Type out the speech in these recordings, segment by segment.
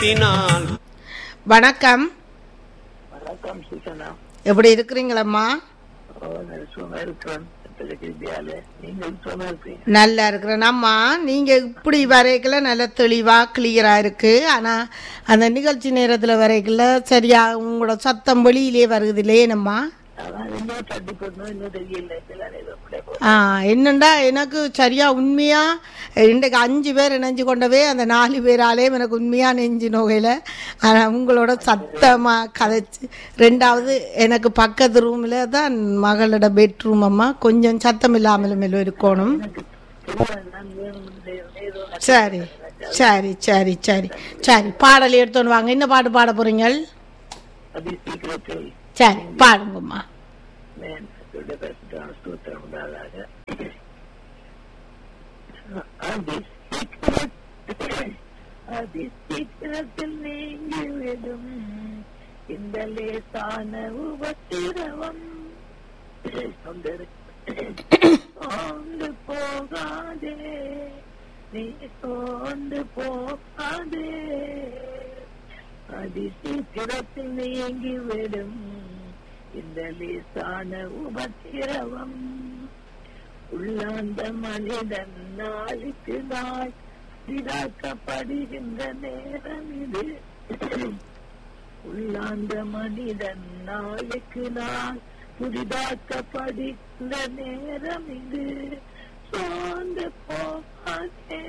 தினால் வணக்கம் வணக்கம் சூசனா எப்படி இருக்கிறீங்களம்மா ஓ நான் சும்மா இருக்கிறேன் வித்யாலய நீங்கள் சும்மா இருக்கீங்க நல்லா இருக்கிறேன் அம்மா நீங்கள் இப்படி வரைக்கல நல்ல தெளிவாக கிளியராக இருக்குது ஆனால் அந்த நிகழ்ச்சி நேரத்தில் வரைக்கல சரியா உங்களோட சத்தம் வெளியிலே வருது இல்லையேனம்மா அதான் இன்னும் தட்டி போடணும் இன்னும் தெரியல சில நேரம் அப்படியே போ- ஆ என்னண்டா எனக்கு சரியா உண்மையா இன்றைக்கு அஞ்சு பேர் இணைஞ்சு கொண்டவே அந்த நாலு பேராலே எனக்கு உண்மையா நெஞ்சு நோகையில் ஆனால் உங்களோட சத்தமாக கதைச்சு ரெண்டாவது எனக்கு பக்கத்து ரூமில் தான் மகளோட பெட்ரூம் அம்மா கொஞ்சம் சத்தம் இல்லாமலும் எல்லாம் இருக்கணும் தெரியாது, நான் வேணும் நே- நேரம் சரி சரி சரி சரி சரி பாடல் எடுத்துன்னு வாங்க என்ன பாட்டு பாட போறீங்க அதி சீக்கிரத்தில் சரி பாடுங்கம்மா மேன் கர்த்தருடைய பரிசுத்தமான ஸ்தோத்திரம் உண்டாவதாக. அதி சீக்கிரத்தில் அதி சீக்கிரத்தில் நீங்கிவிடும் இந்த லேசான உபத்திரவம் சொந்தரு சோர்ந்து போகாதே நீ சோர்ந்து போகாதே அதி சீக்கிரத்தில் நீங்கிவிடும் இந்த லேசான உபத்திரவம் உள்ளாந்த மனிதன் நாளுக்கு நாள் இதாக்கப்படுகின்ற நேரம் இது உள்ளாந்த மனிதன் நாளுக்கு நாள் புதிதாக்கப்படுகின்ற நேரம் இது சோர்ந்து போகாதே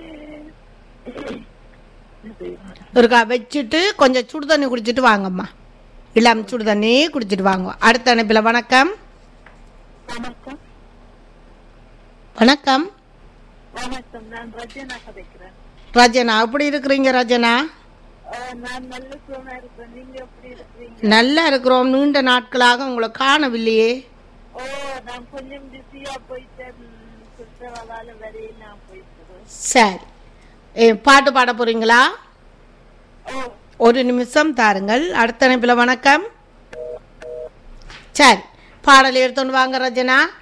ஒருக்கா வச்சுட்டு கொஞ்சம் சுடு தண்ணி குடிச்சிட்டு வாங்கம்மா இளம் சுடு தண்ணி குடிச்சிட்டு வாங்க அடுத்த அனுப்பில் வணக்கம் வணக்கம் வணக்கம் வணக்கம் நான் ரஜனா கதைக்கிறேன் ரஜனா எப்படி இருக்கிறீங்க ரஜனா அஹ் நான் நல்ல சுகமா இருக்கேன் நீங்க எப்படி இருக்கிறீங்க நல்லா இருக்கிறோம் நீண்ட நாட்களாக உங்களை காணவில்லையே ஓ நான் கொஞ்சம் பிஸியா போயிட்டேன் சுற்றவாளால வரைய நான் போயிட்டேன் சரி ஏ, பாட்டு பாட போறீங்களா ஓ ஒரு நிமிஷம் தாருங்கள் அடுத்த அனுப்பில் வணக்கம் சரி பாடல் எடுத்துன்னு வாங்க ரஜனா